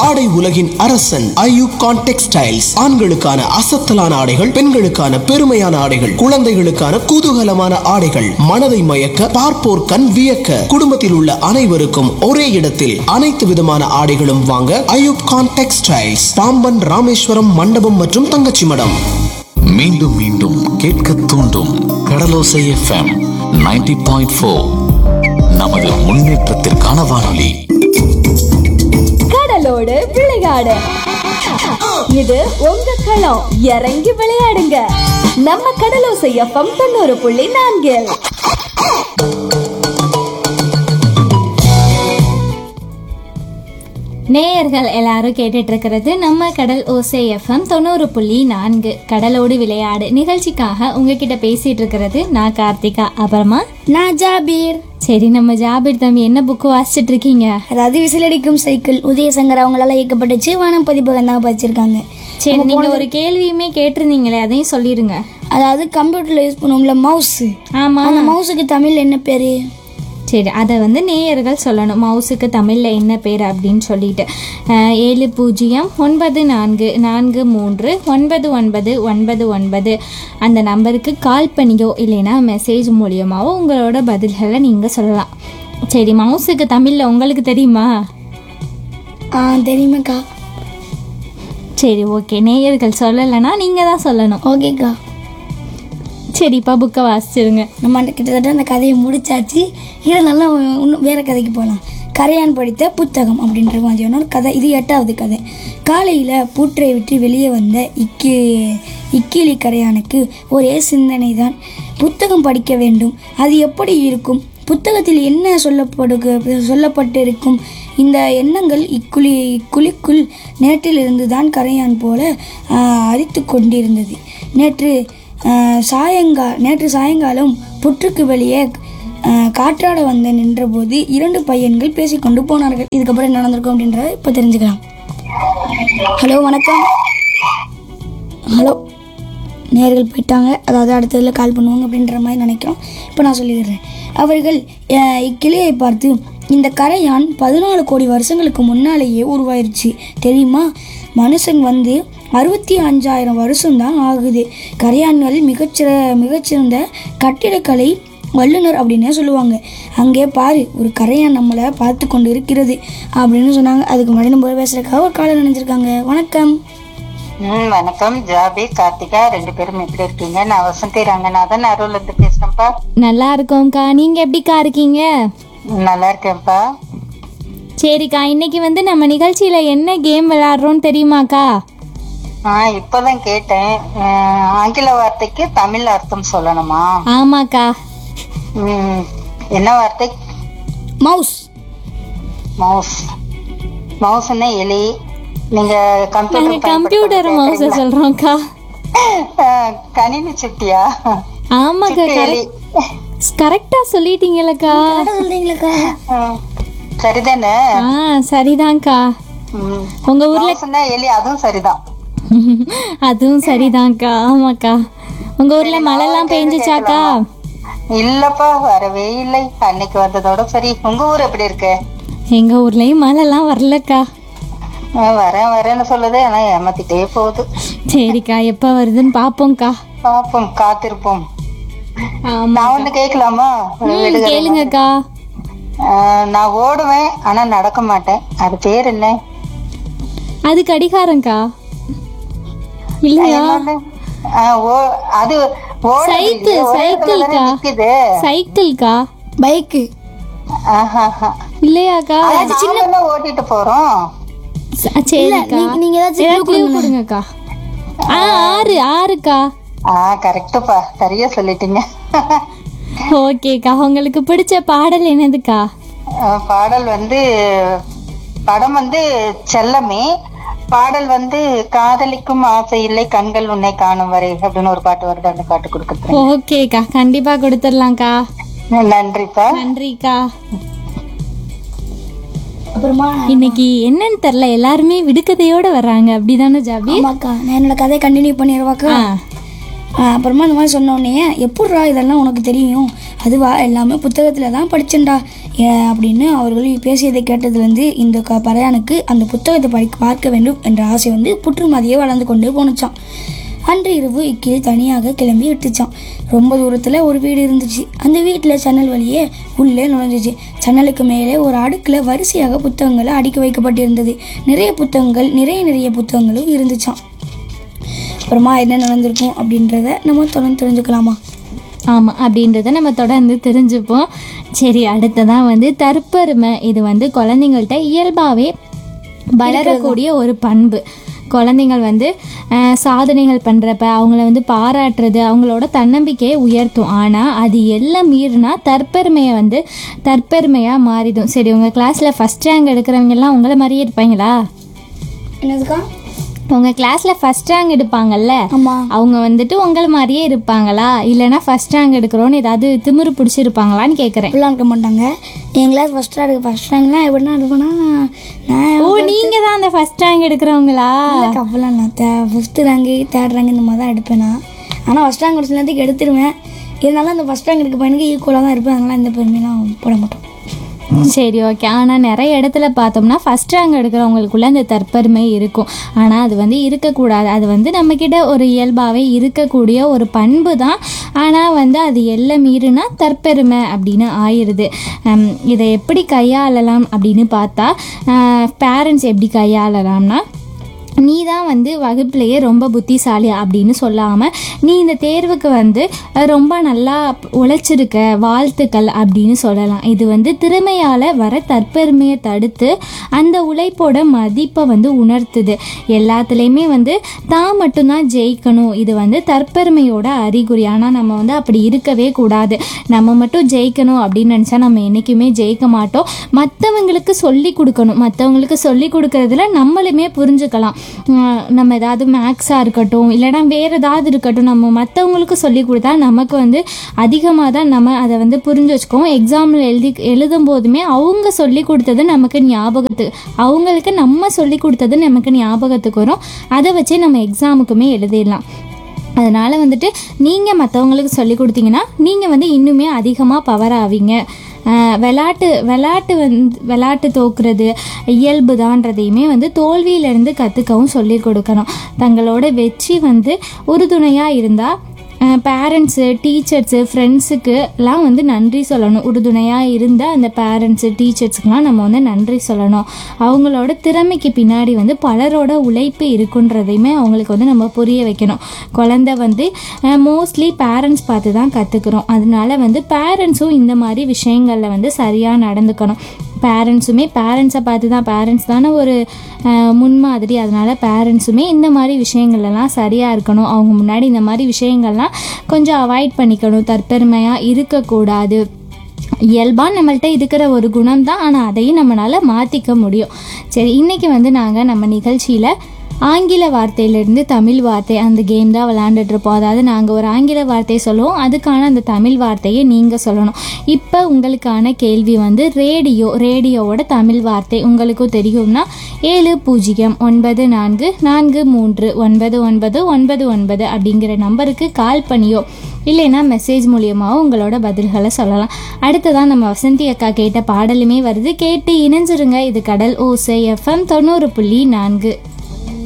ஆடை உலகின் அரசன் ஐயூப் கான் டெக்ஸ்டைல்ஸ் ஆண்களுக்கான அசத்தலான ஆடைகள் பெண்களுக்கான பெருமையான ஆடைகள் குழந்தைகளுக்கான குதூகலமான ஆடைகள் மனதை மயக்க பார்ப்போர் கண் வியக்க குடும்பத்தில் உள்ள அனைவருக்கும் ஒரே இடத்தில் அனைத்து விதமான ஆடைகளும் வாங்க ஐயூப் கான் டெக்ஸ்டைல்ஸ் பாம்பன் ராமேஸ்வரம் மண்டபம் மற்றும் தங்கச்சி மடம் மீண்டும் மீண்டும் கேட்க தூண்டும் கடலோசை எஃப்எம் 90.4 பாயிண்ட் ஃபோர் நமது முன்னேற்றத்திற்கான வானொலி கடலோடு விளையாடு இது உங்க களம் இறங்கி விளையாடுங்க நம்ம கடலோசை எஃப்எம் தொண்ணூறு புள்ளி நான்கில் நேயர்கள் எல்லாரும் கேட்டுட்டு இருக்கிறது நம்ம கடல் ஓசை எஃப்எம் தொண்ணூறு புள்ளி நான்கு கடலோடு விளையாடு நிகழ்ச்சிக்காக உங்ககிட்ட பேசிட்டு இருக்கிறது நான் கார்த்திகா அப்புறமா நான் ஜாபீர் சரி நம்ம ஜாபிர் தம்பி என்ன புக்கு வாசிச்சுட்டு இருக்கீங்க அதாவது விசிலடிக்கும் சைக்கிள் உதயசங்கர் அவங்களால இயக்கப்பட்டுச்சு வானம் பதிப்பகம் தான் படிச்சிருக்காங்க சரி நீங்க ஒரு கேள்வியுமே கேட்டிருந்தீங்களே அதையும் சொல்லிருங்க அதாவது கம்ப்யூட்டர்ல யூஸ் பண்ணுவோம்ல மவுஸ் ஆமா அந்த மவுஸுக்கு தமிழ்ல என்ன பேரு சரி அதை வந்து நேயர்கள் சொல்லணும் மவுஸுக்கு தமிழில் என்ன பேர் அப்படின்னு சொல்லிட்டு அஹ், ஏழு பூஜ்ஜியம் ஒன்பது நான்கு நான்கு மூன்று ஒன்பது ஒன்பது ஒன்பது ஒன்பது அந்த நம்பருக்கு கால் பண்ணியோ இல்லைன்னா மெசேஜ் மூலியமாவோ உங்களோட பதில்களை நீங்கள் சொல்லலாம் சரி மவுஸுக்கு தமிழில் உங்களுக்கு தெரியுமா ஆ தெரியுமாக்கா சரி ஓகே நேயர்கள் சொல்லலைன்னா நீங்கள் தான் சொல்லணும் ஓகேக்கா சரிப்பா புக்கை வாசிச்சிருங்க நம்ம அந்த கிட்டத்தட்ட அந்த கதையை முடிச்சாச்சு இருந்தாலும் இன்னும் வேற கதைக்கு போகலாம் கரையான் படித்த புத்தகம் அப்படின்ற மாதிரியான ஒரு கதை இது எட்டாவது கதை காலையில் பூற்றை விட்டு வெளியே வந்த இக்கி இக்கிலி கரையானுக்கு ஒரே சிந்தனை தான் புத்தகம் படிக்க வேண்டும் அது எப்படி இருக்கும் புத்தகத்தில் என்ன சொல்லப்படு சொல்லப்பட்டிருக்கும் இந்த எண்ணங்கள் இக்குழி இக்குழிக்குள் நேற்றிலிருந்து தான் கரையான் போல ஆஹ், அரித்து கொண்டிருந்தது நேற்று ஆஹ், சாயங்கா நேற்று சாயங்காலம் புற்றுக்கு வெளியே ஆஹ், காற்றாட வந்து நின்றபோது இரண்டு பையன்கள் பேசிக்கொண்டு போனார்கள் இதுக்கப்புறம் என்ன நடந்திருக்கும் அப்படின்றத இப்போ தெரிஞ்சுக்கலாம் ஹலோ வணக்கம் ஹலோ நேர்கள் போயிட்டாங்க அதாவது அடுத்ததில் கால் பண்ணுவாங்க அப்படின்ற மாதிரி நினைக்கிறோம் இப்போ நான் சொல்லிடுறேன் அவர்கள் அஹ், இக்கிளியை பார்த்து இந்த கரையான் பதினாலு கோடி வருஷங்களுக்கு முன்னாலேயே உருவாயிருச்சு தெரியுமா மனுஷன் வந்து அறுபத்தி அஞ்சாயிரம் வருஷம்தான் ஆகுது கரையான்கள் மிகச்சிற மிகச்சிறந்த கட்டிடக்கலை வல்லுனர் அப்படின்னே சொல்லுவாங்க அங்கே பாரு ஒரு கரையான் நம்மளை பார்த்து கொண்டு இருக்கிறது அப்படின்னு சொன்னாங்க அதுக்கு முன்னாடி நம்ம பேசுறதுக்காக ஒரு காலம் நினைச்சிருக்காங்க வணக்கம் ம் வணக்கம் ஜாபி கார்த்திகா ரெண்டு பேரும் எப்படி இருக்கீங்க நான் வசந்தி ரங்கநாதன் அருள்ல இருந்து பேசுறேன்ப்பா நல்லா இருக்கோம்க்கா நீங்கள் எப்படிக்கா இருக்கீங்க நல்லா இருக்கேன்ப்பா சரிக்கா இன்னைக்கு வந்து நம்ம நிகழ்ச்சியில் என்ன கேம் விளையாடுறோம்னு தெரியுமாக்கா ஆ இப்பதான் கேட்டேன் அஹ், ஆங்கில வார்த்தைக்கு தமிழ் அர்த்தம் சொல்லணுமா ஆமாக்கா ம், என்ன வார்த்தை மவுஸ் மவுஸ் மவுஸ்னா எலி நீங்க நாங்க கம்ப்யூட்டர் கம்ப்யூட்டர் மவுஸ சொல்றோம்க்கா அஹ், கணினி சுட்டியா ஆமாக்கா சுட்டி எலி கரெக்டா சொல்லிட்டீங்களக்கா சொல்றீங்களாக்கா ம், சரிதானே ஆ சரிதான்க்கா ம். உங்க ஊர்ல மவுஸ்னா எலி அதுவும் சரிதான் அதுவும் சரிதான்க்கா ஆமாக்கா உங்க ஊர்ல மழைலாம் பெஞ்சுச்சாக்கா இல்லப்பா வரவே இல்லை அன்னைக்கு வந்ததோட சரி உங்க ஊர் எப்படி இருக்கு எங்க ஊர்லயும் மழைலாம் வரலக்கா ஆ, வரேன் வரேன்னு சொல்லுது ஆனா ஏமாத்திட்டே போகுது சரிக்கா எப்ப வருதுன்னு பாப்போம்க்கா பாப்போம் காத்திருப்போம் ஆமா நான் வந்து கேட்கலாமா ம், விடுகதை. கேளுங்கக்கா ஆ, நான் ஓடுவேன் ஆனா நடக்க மாட்டேன் அது பேர் என்ன அது கடிகாரம்க்கா இல்லையா என்னது? ஆ, ஓ- அது ஓடுது சைக்கிள், இல்லையே, ஒரே இடத்துல தானே சைக்கிள்க்கா. நிக்குது. சைக்கிள்க்கா பைக்கு ஆஹாஹா. இல்லையாக்கா நாமெல்லாம் ஓட்டிட்டு போறோம் ச- சரிக்கா நீங்க- நீங்க ஏதாச்சும் ஏதாவது clue கொடுங்கக்கா ஆ ஆறு ஆறுக்கா ஆ கரெக்டுப்பா சரியா சொல்லிட்டீங்க ஓகேக்கா உங்களுக்கு பிடிச்ச பாடல் என்னதுக்கா ஆ, பாடல் வந்து படம் வந்து செல்லமே பாடல் வந்து காதலிக்கும் ஆசை இல்லை கண்கள் உன்னை காணும் வரை அப்படின்னு ஒரு பாட்டு வருது அந்த பாட்டு கொடுக்குறேன் ஓகேக்கா கண்டிப்பா கொடுத்துடலாம்க்கா நன்றிப்பா நன்றிக்கா அப்புறமா இன்னைக்கு என்னன்னு தெரியல எல்லாருமே விடுகதையோட வர்றாங்க அப்படிதானே ஜாபி ஆமாக்கா நான் என்னோட கதையை கண்டினியூ பண்ணிடுவாக்கா ஆ ஆஹ் அப்புறமா இந்த மாதிரி சொன்னோடனே எப்பட்றா இதெல்லாம் உனக்கு தெரியும் அதுவா எல்லாமே புத்தகத்தில் தான் படிச்சேன்டா ஏன் அப்படின்னு அவர்கள் பேசியதை கேட்டதுலேருந்து இந்த க பறையானுக்கு அந்த புத்தகத்தை படி பார்க்க வேண்டும் என்ற ஆசை வந்து புற்றுமதியே வளர்ந்து கொண்டே போணுச்சான் அன்று இரவு இக்கிளி தனியாக கிளம்பி விட்டுச்சான் ரொம்ப தூரத்தில் ஒரு வீடு இருந்துச்சு அந்த வீட்டில் ஜன்னல் வழியே உள்ளே நுழைஞ்சிச்சு ஜன்னலுக்கு மேலே ஒரு அடுக்கில் வரிசையாக புத்தகங்கள் அடுக்கி வைக்கப்பட்டிருந்தது நிறைய புத்தகங்கள் நிறைய நிறைய புத்தகங்களும் இருந்துச்சான் அப்புறமா என்ன நடந்திருக்கும் அப்படின்றத நம்ம தொடர்ந்து தெரிஞ்சுக்கலாமா ஆமாம் அப்படின்றத நம்ம தொடர்ந்து தெரிஞ்சுப்போம் சரி அடுத்ததான் வந்து தற்பெருமை இது வந்து குழந்தைங்கள்ட்ட இயல்பாகவே வளரக்கூடிய ஒரு பண்பு குழந்தைங்கள் வந்து அஹ், சாதனைகள் பண்ணுறப்ப அவங்கள வந்து பாராட்டுறது அவங்களோட தன்னம்பிக்கையை உயர்த்தும் ஆனால் அது எல்லாம் மீறினா தற்பெருமையை வந்து தற்பெருமையாக மாறிடும் சரி உங்கள் கிளாஸில் ஃபஸ்ட் ரேங்க் எடுக்கிறவங்க எல்லாம் உங்களை மாதிரியே இருப்பாங்களா என்னதுக்கா உங்கள் கிளாஸில் ஃபஸ்ட் ரேங்க் எடுப்பாங்கல்ல ஆமாம் அவங்க வந்துட்டு உங்களை மாதிரியே இருப்பாங்களா இல்லைன்னா ஃபர்ஸ்ட் ரேங்க் எடுக்கிறோன்னு ஏதாவது திமிரு பிடிச்சிருப்பாங்களான்னு கேட்குறேன் அப்படிலாம் இருக்க மாட்டாங்க என் கிளாஸ் ஃபஸ்ட் ரேங்க் ஃபஸ்ட் ரேங்க்லாம் எப்படின்னா இருப்பேன்னா நான் ஓ நீங்கள் தான் அந்த ஃபர்ஸ்ட் ரேங்க் எடுக்கிறவங்களா அப்படிலாம் நான் ஃபிஃப்த்து ரேங்கு தேர்ட் ரேங்க் இந்த மாதிரி தான் எடுப்பேன் நான் ஆனால் ஃபஸ்ட் ரேங்க் ஒரு சில நேரத்துக்கு எடுத்துருவேன் இருந்தாலும் அந்த ஃபஸ்ட் ரேங்க் எடுக்க பையனுக்கு ஈக்குவலாக தான் இருப்பேன் அதனால இந்த பெருமையெல்லாம் போட மாட்டோம் சரி ஓகே ஆனால் நிறைய இடத்துல பார்த்தோம்னா ஃபர்ஸ்ட் ரேங்க் எடுக்கிறவங்களுக்குள்ள அந்த தற்பெருமை இருக்கும் ஆனால் அது வந்து இருக்கக்கூடாது அது வந்து நம்மக்கிட்ட ஒரு இயல்பாகவே இருக்கக்கூடிய ஒரு பண்பு தான் ஆனால் வந்து அது எல்லாம் மீறினா தற்பெருமை அப்படின்னு ஆயிடுது ஹம், இதை எப்படி கையாளலாம் அப்படின்னு பார்த்தா பேரண்ட்ஸ் எப்படி கையாளலாம்னா நீ தான் வந்து வகுப்புலையே ரொம்ப புத்திசாலி அப்படின்னு சொல்லாமல் நீ இந்த தேர்வுக்கு வந்து அஹ், ரொம்ப நல்லா உழைச்சிருக்க வாழ்த்துக்கள் அப்படின்னு சொல்லலாம் இது வந்து திறமையால் வர தற்பெருமையை தடுத்து அந்த உழைப்போட மதிப்பை வந்து உணர்த்துது எல்லாத்துலேயுமே வந்து தான் மட்டும்தான் ஜெயிக்கணும் இது வந்து தற்பெருமையோட அறிகுறி ஆனால் நம்ம வந்து அப்படி இருக்கவே கூடாது நம்ம மட்டும் ஜெயிக்கணும் அப்படின்னு நினச்சா நம்ம என்றைக்குமே ஜெயிக்க மாட்டோம் மற்றவங்களுக்கு சொல்லி கொடுக்கணும் மற்றவங்களுக்கு சொல்லி கொடுக்கறதுல நம்மளுமே புரிஞ்சுக்கலாம் உம், நம்ம ஏதாவது மேக்ஸாக இருக்கட்டும் இல்லைனா வேறு ஏதாவது இருக்கட்டும் நம்ம மற்றவங்களுக்கு சொல்லி கொடுத்தா நமக்கு வந்து அதிகமாக தான் நம்ம அதை வந்து புரிஞ்சு வச்சுக்கோம் எக்ஸாமில் எழுதி எழுதும் போதுமே அவங்க சொல்லி கொடுத்தது நமக்கு ஞாபகத்துக்கு அவங்களுக்கு நம்ம சொல்லி கொடுத்தது நமக்கு ஞாபகத்துக்கு வரும் அதை வச்சே நம்ம எக்ஸாமுக்குமே எழுதிடலாம் அதனால் வந்துட்டு நீங்கள் மற்றவங்களுக்கு சொல்லி கொடுத்தீங்கன்னா நீங்கள் வந்து இன்னுமே அதிகமாக பவர் ஆவீங்க ஆஹ் விளாட்டு விளாட்டு வந்து விளாட்டு தோக்குறது இயல்பு தான்றதையுமே வந்து தோல்வியிலேருந்து கற்றுக்கவும் சொல்லி கொடுக்கணும் தங்களோட வெற்றி வந்து உறுதுணையாக இருந்தால் பேரண்ட்ஸு டீச்சர்ஸு ஃப்ரெண்ட்ஸுக்குலாம் வந்து நன்றி சொல்லணும் உறுதுணையாக இருந்த அந்த பேரண்ட்ஸு டீச்சர்ஸுக்கெலாம் நம்ம வந்து நன்றி சொல்லணும் அவங்களோட திறமைக்கு பின்னாடி வந்து பலரோட உழைப்பு இருக்குன்றதையுமே அவங்களுக்கு வந்து நம்ம புரிய வைக்கணும் குழந்தை வந்து மோஸ்ட்லி பேரண்ட்ஸ் பார்த்து தான் கற்றுக்குறோம் அதனால வந்து பேரண்ட்ஸும் இந்த மாதிரி விஷயங்களில் வந்து சரியாக நடந்துக்கணும் பேரண்ட்ஸுமே பேரண்ட்ஸை பார்த்து தான் பேரண்ட்ஸ் தானே ஒரு அஹ், முன்மாதிரி அதனால பேரண்ட்ஸுமே இந்த மாதிரி விஷயங்கள்லாம் சரியாக இருக்கணும் அவங்க முன்னாடி இந்த மாதிரி விஷயங்கள்லாம் கொஞ்சம் அவாய்ட் பண்ணிக்கணும் தற்பெருமையாக இருக்கக்கூடாது இயல்பாக நம்மள்ட்ட இருக்கிற ஒரு குணம் தான் ஆனால் அதையும் நம்மளால் மாற்றிக்க முடியும் சரி இன்றைக்கி வந்து நாங்கள் நம்ம நிகழ்ச்சியில் ஆங்கில வார்த்தையிலேருந்து தமிழ் வார்த்தை அந்த கேம் தான் விளாண்டுட்டு இருப்போம் அதாவது நாங்கள் ஒரு ஆங்கில வார்த்தை சொல்லுவோம் அதுக்கான அந்த தமிழ் வார்த்தையை நீங்கள் சொல்லணும் இப்போ உங்களுக்கான கேள்வி வந்து ரேடியோ ரேடியோவோட தமிழ் வார்த்தை உங்களுக்கும் தெரியும்னா ஏழு பூஜ்ஜியம் ஒன்பது நான்கு நான்கு மூன்று ஒன்பது ஒன்பது ஒன்பது ஒன்பது அப்படிங்கிற நம்பருக்கு கால் பண்ணியோ இல்லைன்னா மெசேஜ் மூலியமாகவும் உங்களோட பதில்களை சொல்லலாம் அடுத்ததான் நம்ம வசந்தி அக்கா கேட்ட பாடலுமே வருது கேட்டு இணைஞ்சிருங்க இது கடல் ஓசை எஃப்எம் தொண்ணூறு புள்ளி நான்கு